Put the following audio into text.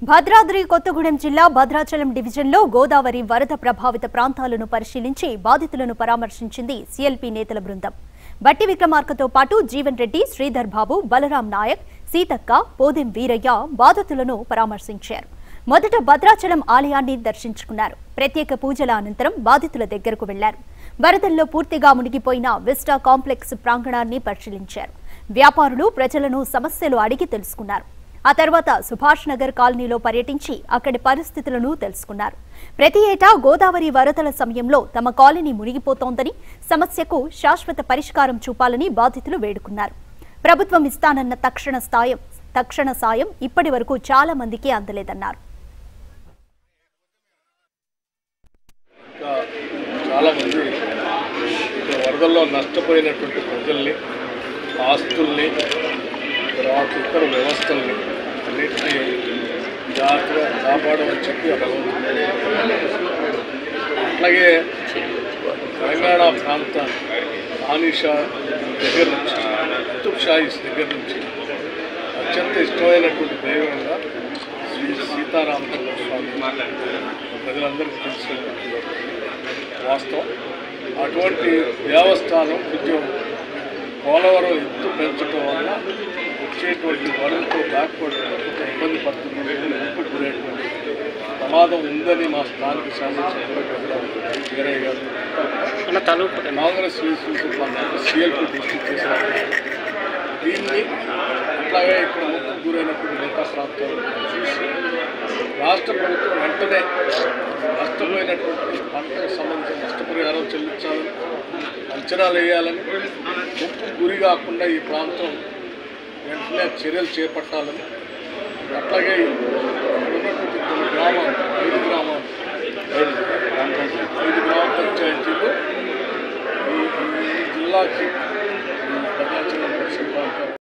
భద్రాద్రి కొత్తగూడెం జిల్లా భద్రాచలం డివిజన్లో గోదావరి వరద ప్రభావిత ప్రాంతాలను పరిశీలించి బాధితులను పరామర్శించింది సీఎల్పీ నేతల బృందం బట్టి విక్రమార్కతో పాటు జీవన్ రెడ్డి శ్రీధర్ బాబు బలరాం నాయక్ సీతక్క పోదెం వీరయ్య బాధితులను పరామర్శించారు మొదట భద్రాచలం ఆలయాన్ని దర్శించుకున్నారు ప్రత్యేక పూజల అనంతరం బాధితుల దగ్గరకు వెళ్లారు వరదల్లో పూర్తిగా మునిగిపోయిన విస్టా కాంప్లెక్స్ ప్రాంగణాన్ని పరిశీలించారు వ్యాపారులు ప్రజలను సమస్యలు అడిగి తెలుసుకున్నారు ఆ తర్వాత సుభాష్ నగర్ కాలనీలో పర్యటించి అక్కడి పరిస్థితులను తెలుసుకున్నారు ప్రతి ఏటా గోదావరి వరదల సమయంలో తమ కాలనీ మునిగిపోతోందని సమస్యకు శాశ్వత పరిష్కారం చూపాలని బాధితులు వేడుకున్నారు ప్రభుత్వం ఇస్తానన్న తక్షణ సాయం తక్షణ సాయం ఇప్పటి వరకు చాలా మందికి అందలేదన్నారు ఇంకా చాలామంది ఇక్కడ వరదల్లో నష్టపోయినటువంటి ప్రజల్ని ఆస్తుల్ని తర్వాత ఇతర వ్యవస్థల్ని అన్నింటినీ జాగ్రత్తగా కాపాడమని చెప్పి ఆ భగవంతుడు అట్లాగే తెలంగాణ ప్రాంత ఆనిషా దగ్గర నుంచి కుతుబ్ షాయిస్ దగ్గర నుంచి అత్యంత ఇష్టమైనటువంటి దైవంగా శ్రీ సీతారామచంద్ర స్వామి ప్రజలందరికీ తెలిసినటువంటి వాస్తవం అటువంటి దేవస్థానం కొంచెం పోలవరం ఎత్తు పెంచడం వల్ల వచ్చేటువంటి వరదతో బ్యాక్వర్డ్ కొంచెం ఇబ్బంది పడుతుంది ముప్పు గురేటువంటి ప్రమాదం ఉందని మా స్థానిక శాసనసభ్యులు వీరయ్య గారు కాంగ్రెస్ సిఎల్పి డిస్ట్రిక్ట్ చేసిన దీన్ని అట్లాగే ఇక్కడ ముప్పు గురైనటువంటి మిగతా ప్రాంతాలు చూసి రాష్ట్ర ప్రభుత్వం వెంటనే నష్టపోయినటువంటి పంటకు సంబంధించిన నష్టపరిహారం చెల్లించాలని అంచనాలు వేయాలని ముప్పు గురి కాకుండా ఈ ప్రాంతం వెంటనే చర్యలు చేపట్టాలని అట్లాగే ఇక్కడ ఉన్నటువంటి కొన్ని గ్రామాలు ఐదు గ్రామాలు ఐదు గ్రామ పంచాయతీలు ఈ ఈ జిల్లాకి ఈ భద్రాచలం పరిసర ప్రాంతాలు